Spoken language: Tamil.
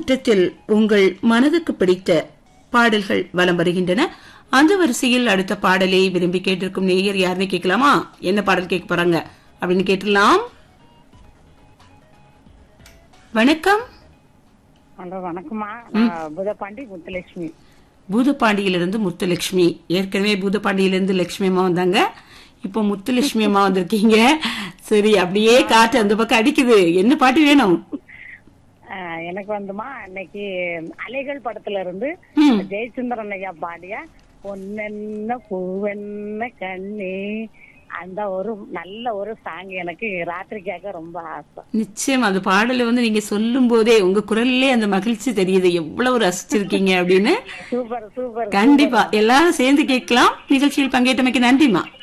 முற்றத்தில் உங்கள் மனதுக்கு பிடித்த பாடல்கள் வலம் வருகின்றன அந்த வரிசையில் அடுத்த பாடலை விரும்பி கேட்டிருக்கும் நேயர் யாருன்னு கேட்கலாமா என்ன பாடல் கேட்க போறாங்க அப்படின்னு கேட்டுடலாம் வணக்கம் ஹலோ வணக்கம்மா நான் புதப்பாண்டி முத்துலட்சுமி பூதப்பாண்டியிலிருந்து முத்துலட்சுமி ஏற்கனவே பூதப்பாண்டியிலிருந்து லட்சுமி அம்மா வந்தாங்க இப்போ முத்துலட்சுமி அம்மா வந்திருக்கீங்க சரி அப்படியே காற்று அந்த பக்கம் அடிக்குது என்ன பாட்டு வேணும் ஆஹ் எனக்கு வந்துமா இன்னைக்கு அலைகள் படத்துல இருந்து ம். ஜெயச்சந்திரன் ஐயா பாடிய பொன்னென்ன பூவென்ன கண்ணே அந்த ஒரு நல்ல ஒரு சாங் எனக்கு ராத்திரி கேட்க ரொம்ப ஆசை நிச்சயம் அந்த பாடலை வந்து நீங்க சொல்லும் போதே உங்க குரல்லே அந்த மகிழ்ச்சி தெரியுது எவ்வளவு ரசிச்சிருக்கீங்க அப்படின்னு சூப்பர் சூப்பர் கண்டிப்பா எல்லாரும் சேர்ந்து கேட்கலாம் நிகழ்ச்சியில் பங்கேற்றமைக்கு நன்றிமா